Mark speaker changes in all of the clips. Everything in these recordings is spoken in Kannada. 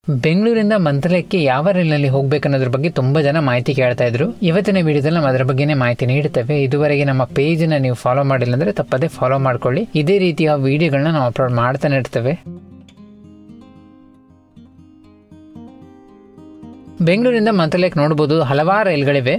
Speaker 1: ಬೆಂಗಳೂರಿಂದ ಮಂತ್ರಾಲಯಕ್ಕೆ ಯಾವ ರೈಲಿನಲ್ಲಿ ಹೋಗ್ಬೇಕನ್ನೋದ್ರ ಬಗ್ಗೆ ತುಂಬಾ ಜನ ಮಾಹಿತಿ ಕೇಳ್ತಾ ಇದ್ರು ಇವತ್ತಿನ ವಿಡಿಯೋದಲ್ಲಿ ನಾವು ಅದರ ಬಗ್ಗೆನೇ ಮಾಹಿತಿ ನೀಡುತ್ತೇವೆ ಇದುವರೆಗೆ ನಮ್ಮ ಪೇಜ್ನ ನೀವು ಫಾಲೋ ಮಾಡಿಲ್ಲ ಅಂದ್ರೆ ತಪ್ಪದೇ ಫಾಲೋ ಮಾಡ್ಕೊಳ್ಳಿ ಇದೇ ರೀತಿಯ ವಿಡಿಯೋಗಳನ್ನ ನಾವು ಅಪ್ಲೋಡ್ ಮಾಡ್ತಾನೆ ಇರ್ತೇವೆ ಬೆಂಗಳೂರಿಂದ ಮಂತ್ರಾಲಯಕ್ಕೆ ನೋಡ್ಬೋದು ಹಲವಾರು ರೈಲ್ಗಳಿವೆ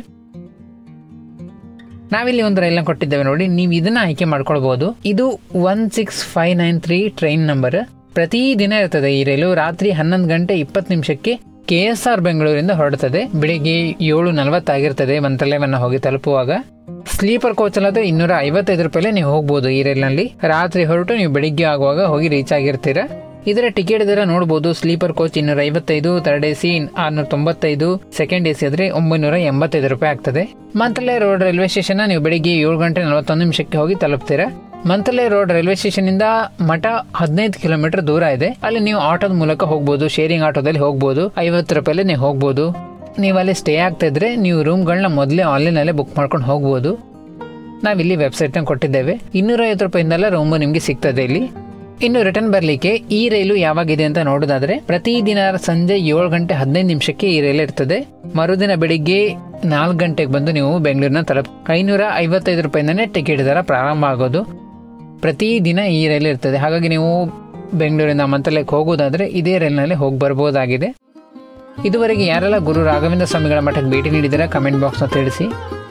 Speaker 1: ನಾವಿಲ್ಲಿ ಒಂದು ರೈಲ್ನ ಕೊಟ್ಟಿದ್ದೇವೆ ನೋಡಿ ನೀವು ಇದನ್ನ ಆಯ್ಕೆ ಮಾಡ್ಕೊಳ್ಬಹುದು ಇದು one six five nine three train number ಪ್ರತಿ ದಿನ ಇರ್ತದೆ ಈ ರೈಲು ರಾತ್ರಿ ಹನ್ನೊಂದು ಗಂಟೆ ಇಪ್ಪತ್ತು ನಿಮಿಷಕ್ಕೆ ಕೆ ಎಸ್ ಆರ್ ಬೆಂಗಳೂರಿಂದ ಹೊರಡುತ್ತದೆ ಬೆಳಿಗ್ಗೆ ಏಳು ನಲವತ್ತಾಗಿರ್ತದೆ ಮಂತ್ರಾಲಯವನ್ನ ಹೋಗಿ ತಲುಪುವಾಗ ಸ್ಲೀಪರ್ ಕೋಚ್ ಅಲ್ಲದೆ ಇನ್ನೂರ ಐವತ್ತೈದು ರೂಪಾಯಿ ನೀವು ಹೋಗ್ಬೋದು ಈ ರೈಲ್ನಲ್ಲಿ ರಾತ್ರಿ ಹೊರಟು ನೀವು ಬೆಳಿಗ್ಗೆ ಆಗುವಾಗ ಹೋಗಿ ರೀಚ್ ಆಗಿರ್ತೀರಾ ಇದರ ಟಿಕೆಟ್ ದರ ನೋಡಬಹುದು ಸ್ಲೀಪರ್ ಕೋಚ್ ಇನ್ನೂರ ಐವತ್ತೈದು ಥರ್ಡ್ ಎ ಸಿ ಆರ್ನೂರ ತೊಂಬತ್ತೈದು ಸೆಕೆಂಡ್ ಎ ಸಿ ಆದ್ರೆ ಒಂಬೈನೂರ ಎಂಬತ್ತೈದು ರೂಪಾಯಿ ಆಗ್ತದೆ ಮಂತ್ರಾಲಯ ರೋಡ್ ರೈಲ್ವೆ ಸ್ಟೇಷನ್ ನೀವು ಬೆಳಿಗ್ಗೆ ಏಳು ಗಂಟೆ ನಲವತ್ತೊಂದು ನಿಮಿಷಕ್ಕೆ ಹೋಗಿ ತಲುಪ್ತೀರಾ ಮಂತ್ರಾಲಯ ರೋಡ್ ರೈಲ್ವೆ ಸ್ಟೇಷನ್ ಇಂದ ಮಠ ಹದಿನೈದು ಕಿಲೋಮೀಟರ್ ದೂರ ಇದೆ ಅಲ್ಲಿ ನೀವು ಆಟೋದ ಮೂಲಕ ಹೋಗ್ಬೋದು ಶೇರಿಂಗ್ ಆಟೋದಲ್ಲಿ ಹೋಗ್ಬೋದು ಐವತ್ತು ರೂಪಾಯಲ್ಲಿ ನೀವು ಹೋಗ್ಬೋದು ನೀವು ಅಲ್ಲಿ ಸ್ಟೇ ಆಗ್ತಾ ಇದ್ರೆ ನೀವು ರೂಮ್ಗಳನ್ನ ಮೊದಲೇ ಆನ್ಲೈನಲ್ಲೇ ಬುಕ್ ಮಾಡ್ಕೊಂಡು ಹೋಗ್ಬೋದು ನಾವಿಲ್ಲಿ ವೆಬ್ಸೈಟ್ನ ಕೊಟ್ಟಿದ್ದೇವೆ ಇನ್ನೂರ ಐವತ್ತು ರೂಪಾಯಿಂದೆಲ್ಲ ರೂಮು ನಿಮಗೆ ಸಿಗ್ತದೆ ಇಲ್ಲಿ ಇನ್ನು ರಿಟರ್ನ್ ಬರಲಿಕ್ಕೆ ಈ ರೈಲು ಯಾವಾಗಿದೆ ಅಂತ ನೋಡೋದಾದ್ರೆ ಪ್ರತಿದಿನ ಸಂಜೆ ಏಳು ಗಂಟೆ ಹದಿನೈದು ನಿಮಿಷಕ್ಕೆ ಈ ರೈಲು ಇರ್ತದೆ ಮರುದಿನ ಬೆಳಿಗ್ಗೆ ನಾಲ್ಕು ಗಂಟೆಗೆ ಬಂದು ನೀವು ಬೆಂಗಳೂರಿನ ತಲುಪ ಐನೂರ ಐವತ್ತೈದು ರೂಪಾಯಿಂದನೇ ಟಿಕೆಟ್ ದರ ಪ್ರಾರಂಭ ಆಗೋದು ಪ್ರತಿದಿನ ಈ ರೈಲು ಇರ್ತದೆ ಹಾಗಾಗಿ ನೀವು ಬೆಂಗಳೂರಿನ ಮಂತ್ರಾಲಯಕ್ಕೆ ಹೋಗೋದಾದ್ರೆ ಇದೇ ರೈಲ್ನಲ್ಲಿ ಹೋಗಿ ಬರ್ಬೋದಾಗಿದೆ ಇದುವರೆಗೆ ಯಾರೆಲ್ಲ ಗುರು ರಾಘವೇಂದ್ರ ಸ್ವಾಮಿಗಳ ಮಠಕ್ಕೆ ಭೇಟಿ ನೀಡಿದರೆ ಕಮೆಂಟ್ ಬಾಕ್ಸ್ನ ತಿಳಿಸಿ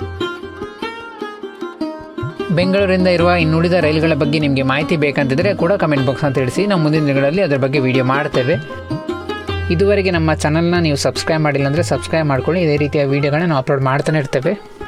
Speaker 1: ಬೆಂಗಳೂರಿಂದ ಇರುವ ಇನ್ನುಳಿದ ರೈಲುಗಳ ಬಗ್ಗೆ ನಿಮಗೆ ಮಾಹಿತಿ ಬೇಕಂತಿದ್ರೆ ಕೂಡ ಕಮೆಂಟ್ ಬಾಕ್ಸ್ನ ತಿಳಿಸಿ ನಾವು ಮುಂದಿನ ದಿನಗಳಲ್ಲಿ ಅದರ ಬಗ್ಗೆ ವಿಡಿಯೋ ಮಾಡ್ತೇವೆ ಇದುವರೆಗೆ ನಮ್ಮ ಚಾನಲ್ನ ನೀವು ಸಬ್ಸ್ಕ್ರೈಬ್ ಮಾಡಿಲ್ಲ ಅಂದರೆ ಸಬ್ಸ್ಕ್ರೈಬ್ ಮಾಡ್ಕೊಳ್ಳಿ ಇದೇ ರೀತಿಯ ವಿಡಿಯೋಗಳನ್ನ ನಾವು ಅಪ್ಲೋಡ್ ಮಾಡ್ತಾನೆ ಇರ್ತೇವೆ